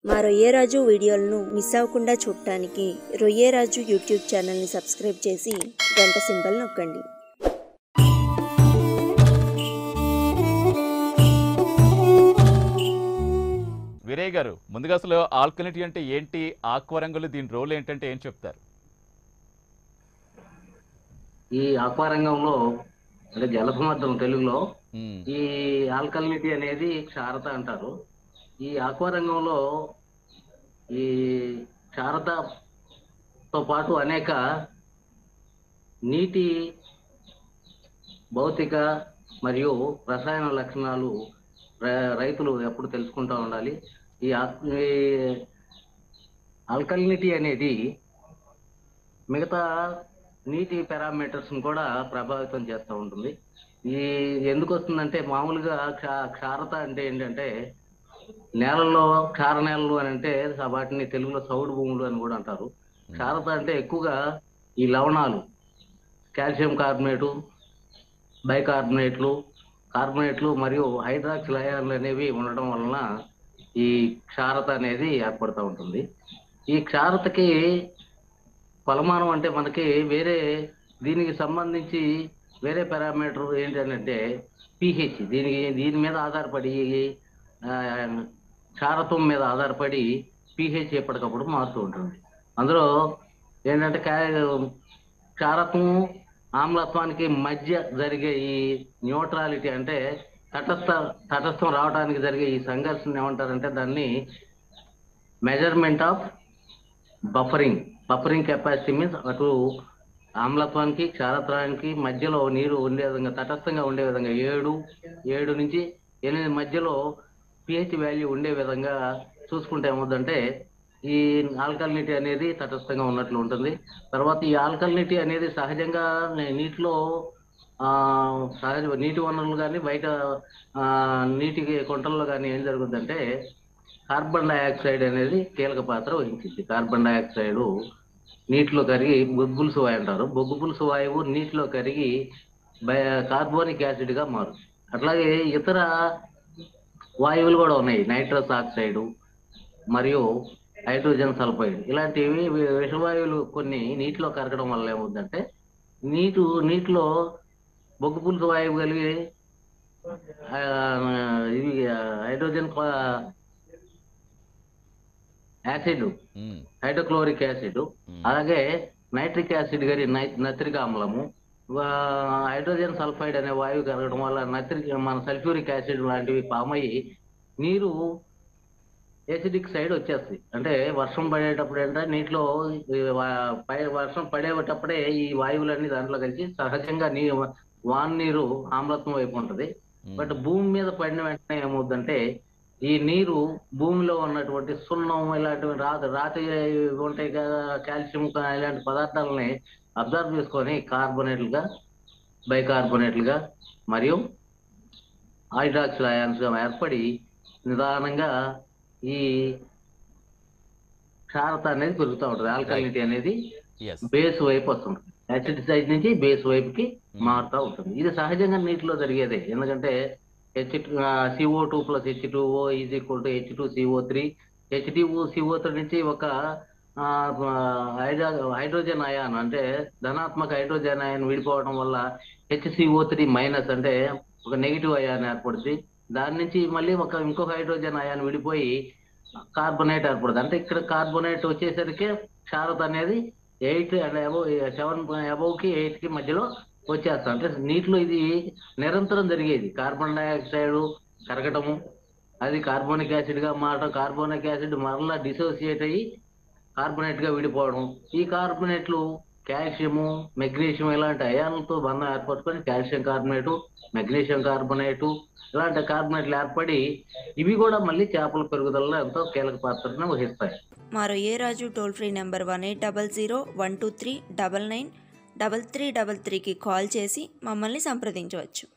మా రొయ్యరాజు వీడియోలను మిస్ అవ్వకుండా చూడటానికి రొయ్యరాజు యూట్యూబ్ ఛానల్ని సబ్స్క్రైబ్ చేసి గంట సింబల్ నొక్కండి వీరయ్య గారు ముందుగా అసలు ఆల్కలిటీ అంటే ఏంటి ఆక్వరంగులు దీని రోల్ ఏంటంటే ఏం చెప్తారు ఈ ఆక్వారంగంలో అంటే జలసముద్రం తెలుగులో ఉమ్, ఈ ఆల్కలినిటీ అనేది క్షారత అంటారు ఈ ఆక్వారంగంలో ఈ క్షారతతో పాటు అనేక నీటి భౌతిక మరియు రసాయన లక్షణాలు ర- రైతులు ఎప్పుడు తెలుసుకుంటూ ఉండాలి ఈ ఆల్కలినిటీ అనేది మిగతా నీటి పారామీటర్స్ కూడా ప్రభావితం చేస్తూ ఉంటుంది ఈ ఎందుకు వస్తుందంటే మామూలుగా క్షా- క్షారత అంటే ఏంటంటే నేలల్లో క్షార నేలలు అని అంటే వాటిని తెలుగులో సౌడు భూములు అని కూడా అంటారు క్షారత అంటే ఎక్కువగా ఈ లవణాలు కాల్షియం కార్బోనేటు బైకార్బోనేట్లు కార్బోనేట్లు మరియు హైడ్రాక్సిల్ అయాన్లు అనేవి ఉండడం వలన ఈ క్షారత అనేది ఏర్పడుతూ ఉంటుంది ఈ క్షారతకి కొలమానం అంటే మనకి వేరే దీనికి సంబంధించి వేరే పారామీటర్ ఏంటంటే పిహెచ్ దీనికి దీని మీద ఆధారపడి ఆ, క్షారత్వం మీద ఆధారపడి పిహెచ్ ఎప్పటికప్పుడు మారుతూ ఉంటుంది అందులో ఏంటంటే కా- క్షారత్వం ఆమ్లత్వానికి మధ్య జరిగే ఈ న్యూట్రాలిటీ అంటే తటస్థ తటస్థం రావడానికి జరిగే ఈ సంఘర్షణ ఏమంటారంటే దాన్ని measurement of buffering buffering capacity means అటు ఆమ్లత్వానికి క్షారత్వానికి మధ్యలో నీరు ఉండే విధంగా తటస్థంగా ఉండే విధంగా ఏడు ఏడు నుంచి ఎనిమిది మధ్యలో పిహెచ్ వాల్యూ ఉండే విధంగా చూసుకుంటే ఏమవుతుందంటే ఈ ఆల్కలినిటీ అనేది తటస్థంగా ఉన్నట్లు ఉంటుంది తర్వాత ఈ ఆల్కలినిటీ అనేది సహజంగా నీ- నీటిలో ఆ, సహజ నీటి వనరులు కానీ బయట ఆ, నీటి కుంటల్లో కానీ ఏం జరుగుతుందంటే కార్బన్ డైఆక్సైడ్ అనేది కీలక పాత్ర వహించింది కార్బన్ డైఆక్సైడ్ నీటిలో కరిగి బొగ్గు పులుసు వాయు అంటారు బొగ్గు పులుసు వాయువు నీటిలో కరిగి బయ- కార్బోనిక్ యాసిడ్ గా మారుతుంది అట్లాగే ఇతర వాయువులు కూడా ఉన్నాయి నైట్రస్ ఆక్సైడ్ మరియు హైడ్రోజన్ సల్ఫైడ్ ఇలాంటివి వి- విషవాయువులు కొన్ని నీటిలో కరగడం వల్ల ఏమవుతుందంటే నీటు నీటిలో బొగ్గు పులుసు వాయువు కలిగి ఆ, ఇది ఆ, హైడ్రోజన్ క్లా- acid um, hydrochloric acid um, అలాగే నైట్రిక్ యాసిడ్ గారి నై- నత్రిక ఆమ్లము ఆ, హైడ్రోజన్ సల్ఫైడ్ అనే వాయువు కలగడం వల్ల నత్రిక మన సల్ఫ్యూరిక్ యాసిడ్ లాంటివి ఫామ్ అయ్యి నీరు ఎసిడిక్ సైడ్ వచ్చేస్తుంది అంటే వర్షం పడేటప్పుడు ఏంటంటే నీటిలో ఈ వా- పై వర్షం పడేటప్పుడే ఈ వాయువులన్నీ దాంట్లో కలిసి సహజంగా నీ వాన్ నీరు ఆమ్లత్వం వైపు ఉంటుంది ఉమ్, బట్ భూమి మీద పడిన వెంటనే ఏమవుతుందంటే ఈ నీరు భూమిలో ఉన్నటువంటి సున్నం ఇలాంటివి రాతి రాతి ఉంటాయి కదా కాల్షియం కా- ఇలాంటి పదార్థాలని అబ్జర్వ్ చేసుకొని కార్బోనేట్లుగా బైకార్బోనేట్లుగా మరియు హైడ్రాక్సిల్ అయాన్స్ గా ఏర్పడి నిదానంగా ఈ క్షారత అనేది పెరుగుతూ ఉంటుంది ఆల్కలినిటీ అనేది yes. బేస్ వైపు వస్తుంది యాసిడ్ సైడ్ నుంచి బేస్ వైపుకి మారుతూ ఉంటుంది ఇది సహజంగా నీటిలో జరిగేదే ఎందుకంటే H CO two plus H two O is equal to H two CO three H two CO three నుంచి ఒక ఆ, హైడ్రా హైడ్రోజన్ అయాన్ అంటే ధనాత్మక హైడ్రోజన్ అయాన్ విడిపోవడం వల్ల హెచ్సిఓ త్రీ మైనస్ అంటే ఒక నెగిటివ్ అయాన్ ఏర్పడుతుంది దాని నుంచి మళ్ళీ ఒక ఇంకొక హైడ్రోజన్ అయాన్ విడిపోయి కార్బోనేట్ ఏర్పడుతుంది అంటే ఇక్కడ కార్బోనేట్ వచ్చేసరికి క్షారత అనేది eight and above seven above కి ఎయిట్ కి మధ్యలో వచ్చేస్తాం అంటే నీటిలో ఇది నిరంతరం జరిగేది కార్బన్ డైఆక్సైడ్ కరగటము అది కార్బోనిక్ యాసిడ్ గా మారడం కార్బోనిక్ యాసిడ్ మరలా డిసోసియేట్ అయ్యి కార్బోనేట్ గా విడిపోవడం ఈ కార్బోనేట్లు కాల్షియము మెగ్నీషియం ఇలాంటి అయాన్లతో బంధం ఏర్పరచుకొని కాల్షియం కార్బోనేటు మెగ్నీషియం కార్బోనేటు ఇలాంటి కార్బోనేట్లు ఏర్పడి ఇవి కూడా మళ్ళీ చేపల పెరుగుదలలో ఎంతో కీలక పాత్రను వహిస్తాయి మా Royyaraju toll free number one eight double zero one two three double nine double three double త్రీకి కాల్ చేసి మమ్మల్ని సంప్రదించవచ్చు